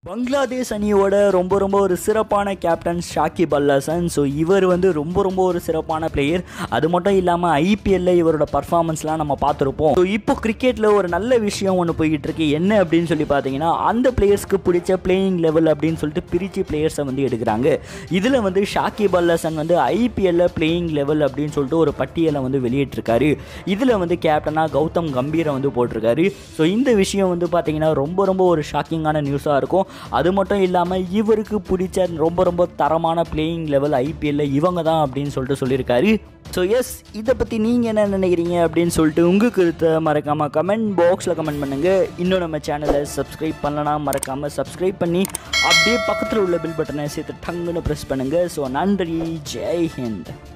பங்களாதேஷ் அணியோட ரொம்ப ரொம்ப ஒரு சிறப்பான கேப்டன் ஷாக்கிப் அல் ஹசன் ஸோ இவர் வந்து ரொம்ப ரொம்ப ஒரு சிறப்பான பிளேயர் அது மட்டும் இல்லாமல் ஐபிஎல்ல இவரோட பர்ஃபார்மன்ஸ்லாம் நம்ம பார்த்துருப்போம் ஸோ இப்போ கிரிக்கெட்டில் ஒரு நல்ல விஷயம் ஒன்று போய்கிட்டு இருக்கு என்ன அப்படின்னு சொல்லி பார்த்தீங்கன்னா அந்த பிளேயர்ஸ்க்கு பிடிச்ச பிளேயிங் லெவல் அப்படின்னு சொல்லிட்டு பிரித்து பிளேயர்ஸை வந்து எடுக்கிறாங்க இதில் வந்து ஷாக்கிப் அல் ஹசன் வந்து ஐபிஎல்ல பிளேயிங் லெவல் அப்படின்னு சொல்லிட்டு ஒரு பட்டியலை வந்து வெளியிட்டிருக்காரு இதில் வந்து கேப்டனாக கௌதம் கம்பீரை வந்து போட்டிருக்காரு ஸோ இந்த விஷயம் வந்து பார்த்தீங்கன்னா ரொம்ப ரொம்ப ஒரு ஷாக்கிங்கான நியூஸாக இருக்கும் அது மட்டும் இல்லாமல் இவருக்கு பிடிச்ச ரொம்ப ரொம்ப தரமான பிளேயிங் லெவல் ஐபிஎல்ல இவங்க தான் அப்படின்னு சொல்லிட்டு சொல்லியிருக்காரு ஸோ எஸ் இதை பற்றி நீங்கள் என்ன நினைக்கிறீங்க அப்படின்னு சொல்லிட்டு உங்கள் கருத்தை மறக்காமல் கமெண்ட் பாக்ஸில் கமெண்ட் பண்ணுங்கள் இன்னும் நம்ம சேனலை சப்ஸ்கிரைப் பண்ணலாம் மறக்காமல் சப்ஸ்கிரைப் பண்ணி அப்படியே பக்கத்தில் உள்ள பில் பட்டனை சேர்த்து டங்குன்னு ப்ரெஸ் பண்ணுங்கள் ஸோ நன்றி ஜெய் ஹிந்த்